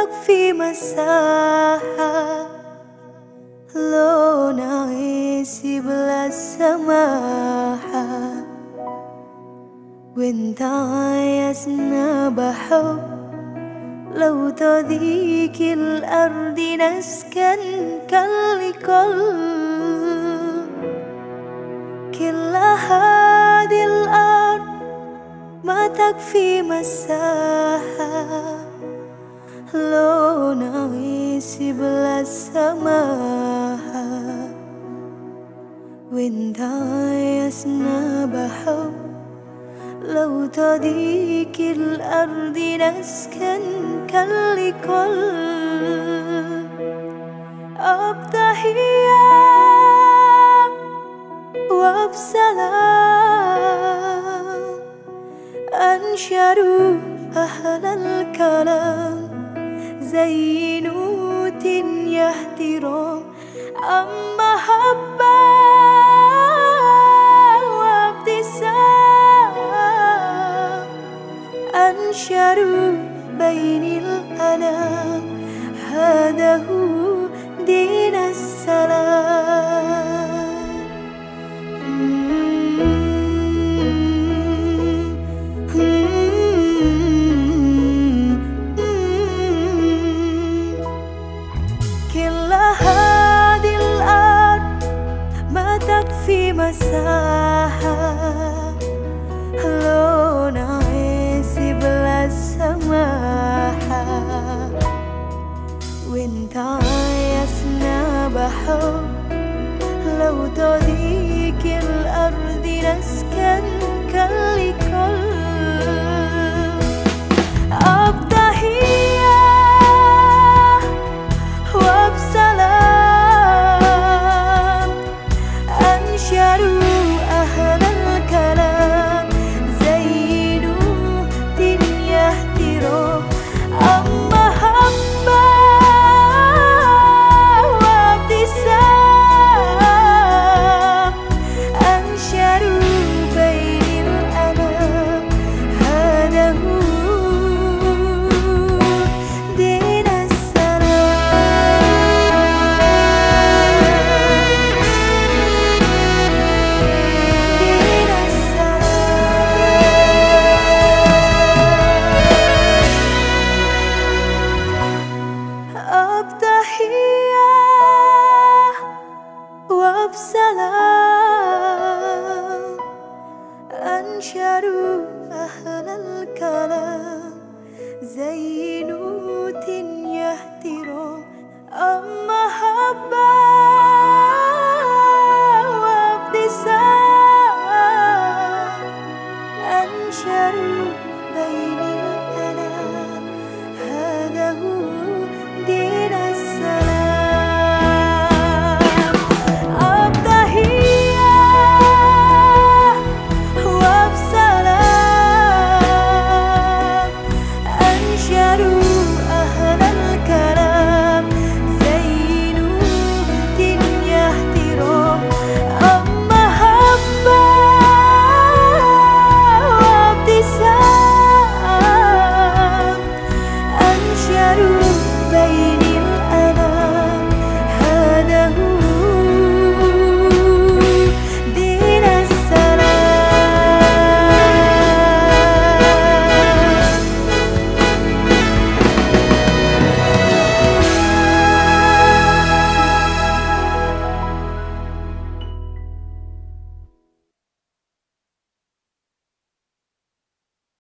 تكفي مساحة لو نعيش بلا سماحة وانت عايزنا بحب لو تضيق الأرض نسكن كالكل كل هذه الأرض ما تكفي مساحة لو نعيش بلا سماحة وانت عايزنا بحب لو تضيق الأرض نسكن كالكل أبتحية وبسلام أنشروا أهل الكلام زينوا يحترام أما محبة وابتسام أنشروا بين الأنام هذا هو دين السلام كل هذه الأرض ما تكفي مساحة لو نعيش بلا سماحة وانت عايزنا بحب لو تضيق الأرض نسكن كالكل أبتحية وبسلام أنشروا أهل الكلام زينوا دنيا احترام أما محبة وابتسام أنشروا بين الأنام هذا هو دين السلام دين السلام أبتحية وبسلام أنشروا أهل الكلام زينوا يحترام أما محبة وابتسام أنشروا بين